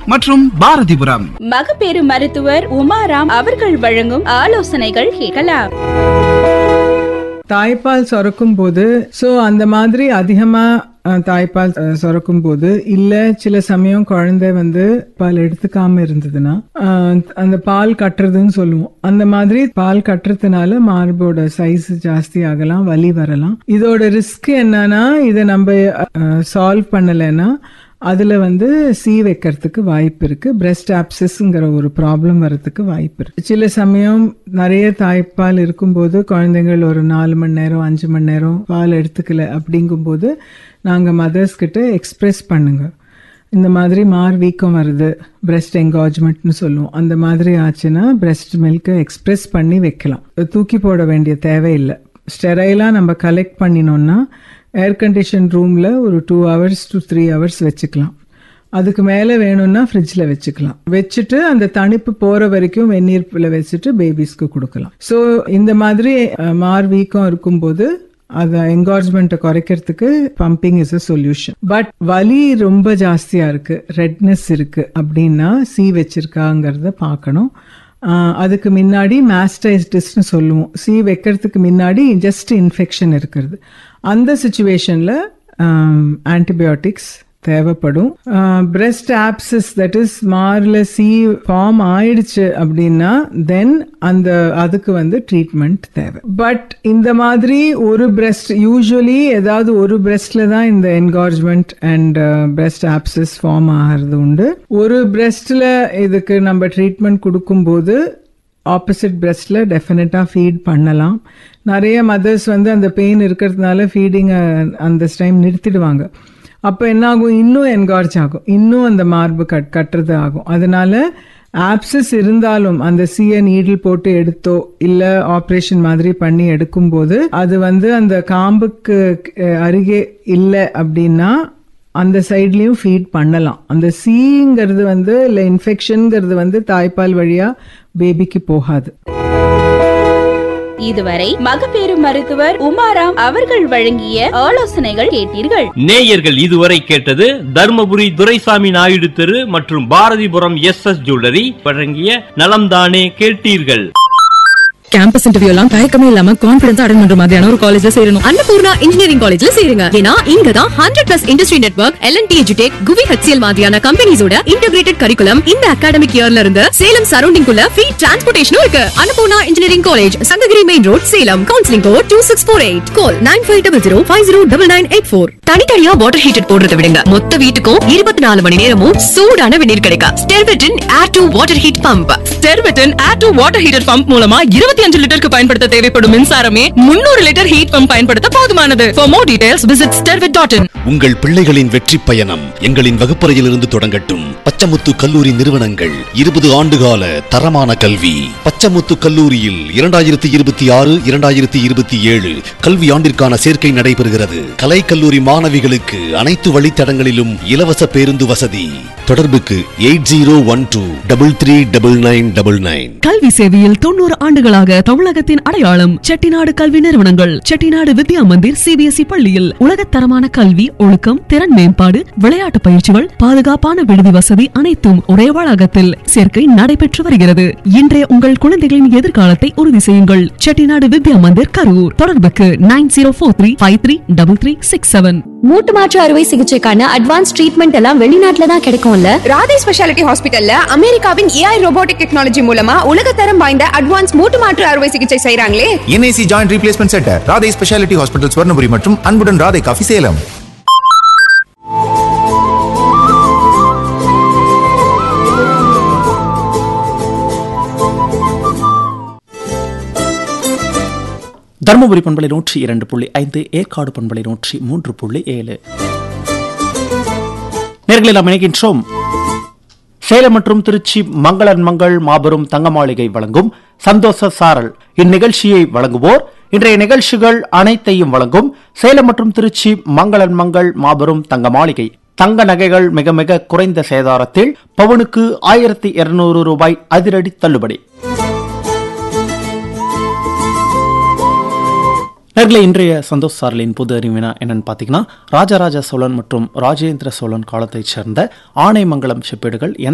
மற்றும் பாரதிபுரம் மகப்பேறு மருத்துவர் உமாராம் அவர்கள் வழங்கும் ஆலோசனைகள் கேட்கலாம் தாய்ப்பால் சுரக்கும் போது ஸோ அந்த மாதிரி அதிகமா அஹ், தாய்ப்பால் அஹ், சுரக்கும் போது இல்ல சில சமயம் குழந்தை வந்து பால் எடுத்துக்காம இருந்ததுன்னா அஹ், அந்த பால் கட்டுறதுன்னு சொல்லுவோம் அந்த மாதிரி பால் கட்டுறதுனால மார்போட சைஸ் ஜாஸ்தி ஆகலாம் வலி வரலாம் இதோட ரிஸ்க் என்னன்னா இதை நம்ம சால்வ் பண்ணலைன்னா அதுல வந்து சீ வைக்கிறதுக்கு வாய்ப்பு இருக்கு பிரெஸ்ட் ஆப்சஸ்ங்கிற ஒரு ப்ராப்ளம் வரதுக்கு வாய்ப்பு இருக்கு சில சமயம் நிறைய தாய்ப்பால் இருக்கும்போது குழந்தைகள் ஒரு நாலு மணி நேரம் அஞ்சு மணி நேரம் பால் எடுத்துக்கல அப்படிங்கும்போது நாங்க மதர்ஸ் கிட்ட எக்ஸ்பிரஸ் பண்ணுங்க இந்த மாதிரி மார் வீக்கம் வருது பிரெஸ்ட் என்காஜ்மெண்ட்னு சொல்லுவோம் அந்த மாதிரி ஆச்சுன்னா பிரெஸ்ட் மில்கை எக்ஸ்பிரஸ் பண்ணி வைக்கலாம் தூக்கி போட வேண்டிய தேவையில்லை ஸ்டெரைலாக நம்ம கலெக்ட் பண்ணினோம்னா ஏர் கண்டிஷன் ரூமில் ஒரு two hours to three hours வச்சுக்கலாம் அதுக்கு மேலே வேணும்னா ஃப்ரிட்ஜில் வச்சுக்கலாம் வச்சுட்டு அந்த தணிப்பு போகிற வரைக்கும் வெந்நீர்ல வச்சுட்டு பேபிஸ்க்கு கொடுக்கலாம் ஸோ இந்த மாதிரி அஹ், மார் வீக்கம் இருக்கும்போது அதை என்கார்ஜ்மெண்ட்டை குறைக்கிறதுக்கு pumping is a solution but வலி ரொம்ப ஜாஸ்தியாக இருக்குது ரெட்னஸ் இருக்குது அப்படின்னா சி வச்சிருக்காங்கிறத பார்க்கணும் ஆஹ் அதுக்கு முன்னாடி மாஸ்டைஸ்டிஸ்னு சொல்லுவோம் சி வைக்கிறதுக்கு முன்னாடி ஜஸ்ட் இன்ஃபெக்ஷன் இருக்கிறது அந்த சுச்சுவேஷனில் ஆன்டிபயோட்டிக்ஸ் தேவைப்படும் பிரெஸ்ட் ஆப்சஸ் தட் இஸ் மார்ல சி ஃபார்ம் ஆயிடுச்சு அப்படின்னா தென் அந்த அதுக்கு வந்து ட்ரீட்மெண்ட் தேவை பட் இந்த மாதிரி ஒரு பிரெஸ்ட் யூஸ்வலி ஏதாவது ஒரு பிரெஸ்ட்ல தான் இந்த engorgement and breast abscess form ஆகிறது உண்டு ஒரு பிரெஸ்ட்ல இதுக்கு நம்ம ட்ரீட்மெண்ட் கொடுக்கும்போது ஆப்போசிட் பிரெஸ்ட்ல டெஃபினட்டாக ஃபீட் பண்ணலாம் நிறைய மதர்ஸ் வந்து அந்த பெயின் இருக்கிறதுனால ஃபீடிங்கை அந்த டைம் நிறுத்திடுவாங்க அப்போ என்ன ஆகும் இன்னும் என்கார்ஜ் ஆகும் இன்னும் அந்த மார்பு கட் கட்டுறது ஆகும் அதனால ஆப்சஸ் இருந்தாலும் அந்த சிய நீடில் போட்டு எடுத்தோ இல்லை ஆப்ரேஷன் மாதிரி பண்ணி எடுக்கும்போது அது வந்து அந்த காம்புக்கு அஹ், அருகே இல்லை அப்படின்னா அந்த சைட்லயும் ஃபீட் பண்ணலாம் அந்த சீங்கிறது வந்து இல்லை இன்ஃபெக்ஷனுங்கிறது வந்து தாய்ப்பால் வழியா பேபிக்கு போகாது இதுவரை மகப்பேறு மருத்துவர் உமாராம் அவர்கள் வழங்கிய ஆலோசனைகள் கேட்டீர்கள் நேயர்கள் இதுவரை கேட்டது தர்மபுரி துரைசாமி நாயுடு தெரு மற்றும் பாரதிபுரம் எஸ் எஸ் ஜுவல்லரி வழங்கிய நலம்தானே கேட்டீர்கள் கேம்பஸ் இன்டர்வியூ எல்லாம் தயக்கமே இல்லாம கான்பிடன்ஸ் அட்டன் பண்ற மாதிரியான ஒரு காலேஜ்ல சேரணும் அன்னபூர்ணா இன்ஜினியரிங் காலேஜ்ல சேருங்க ஏன்னா இங்க தான் hundred plus industry network L and T எஜுடெக் குவி ஹெச்சிஎல் மாதிரியான கம்பெனிஸோட இன்டகிரேட்டட் கரிக்குலம் இந்த அகாடமிக் இயர்ல இருந்து சேலம் சரௌண்டிங் குள்ள ஃப்ரீ டிரான்ஸ்போர்டேஷனும் இருக்கு Annapoorna engineering college Sankagiri main road Salem counselling code two six four eight call nine five double zero five zero double nine eight four தனித்தனியா வாட்டர் ஹீட்டர் போடுறத விடுங்க மொத்த வீட்டுக்கும் இருபத்தி நாலு மணி நேரமும் சூடான வெந்நீர் கிடைக்கும் ஸ்டெர்வெட்டின் air to water heat pump ஸ்டெர்வெட்டின் air to water heater pump மூலமா இருபத்தி அஞ்சு லிட்டருக்கு பயன்படுத்த தேவைப்படும் மின்சாரமே முன்னூறு லிட்டர் ஹீட் பம்ப் பயன்படுத்த போதுமானது for more details visit Sterwet dot in உங்கள் பிள்ளைகளின் வெற்றி பயணம் எங்களின் வகுப்பறையிலிருந்து தொடங்கட்டும் பச்சமுத்து கல்லூரி நிறுவனங்கள் இருபது ஆண்டுகால தரமான கல்வி பச்சமுத்து கல்லூரியில் இரண்டாயிரத்தி இருபத்தி ஆறு இரண்டாயிரத்தி இருபத்தி ஏழு கல்வி ஆண்டிற்கான சேர்க்கை நடைபெறுகிறது கலை கல்லூரி மாணவிகளுக்கு அனைத்து வழித்தடங்களிலும் இலவச பேருந்து வசதி தொடர்புக்கு eight zero one two double three double nine double nine கல்வி சேவையில் தொண்ணூறு ஆண்டுகளாக தமிழகத்தின் அடையாளம் செட்டிநாடு கல்வி நிறுவனங்கள் செட்டிநாடு வித்யா மந்திர் சிபிஎஸ்இ பள்ளியில் உலகத்தரமான கல்வி ஒழுக்கம் திறன் மேம்பாடு விளையாட்டு பயிற்சிகள் பாதுகாப்பான விடுதி வசதி அனைத்தும் ஒரே வளாகத்தில் சேர்க்கை நடைபெற்று வருகிறது இன்றைய உங்கள் குழந்தைகளின் எதிர்காலத்தை உறுதி செய்யுங்கள் செட்டிநாடு வித்யா மந்திர் கரூர் தொடர்புக்கு nine zero four three five three double three six seven மூட்டு மாற்று அறுவை சிகிச்சைக்கான அட்வான்ஸ் ட்ரீட்மெண்ட் எல்லாம் வெளிநாட்டுல தான் கிடைக்கும்ல ராதே ஸ்பெஷாலிட்டி ஹாஸ்பிட்டல்ல அமெரிக்காவின் ஏஐ ரோபோட்டிக் டெக்னாலஜி மூலமா உலகத்தரம் வாய்ந்த அட்வான்ஸ் மூட்டு மாற்று அறுவை சிகிச்சை செய்றாங்களே NIC joint replacement centre Radhai speciality hospital Swarnapuri மற்றும் அன்புடன் ராதை காஃபி சேலம் தருமபுரி பண்பலை நூற்றி இரண்டு புள்ளி ஐந்து ஏற்காடு பண்பலை நூற்றி மூன்று புள்ளி ஏழு நேர்களில் நாம் இணைகின்றோம் சேலம் மற்றும் திருச்சி மங்களன் மங்கள் மாபெரும் தங்க மாளிகை வழங்கும் சந்தோஷ சாரல் இந்நிகழ்ச்சியை வழங்குவோர் இன்றைய நிகழ்ச்சிகள் அனைத்தையும் வழங்கும் சேலம் மற்றும் திருச்சி மங்களன் மங்கள் மாபெரும் தங்க மாளிகை தங்க நகைகள் மிக மிக குறைந்த சேதாரத்தில் பவுனுக்கு ஆயிரத்தி இருநூறு ரூபாய் அதிரடி தள்ளுபடி நேர்களே இன்றைய சந்தோஷ் சாரலின் பொது அறிவினா என்னன்னு பார்த்தீங்கன்னா ராஜராஜ சோழன் மற்றும் ராஜேந்திர சோழன் காலத்தைச் சேர்ந்த ஆனைமங்கலம் செப்பேடுகள் எந்த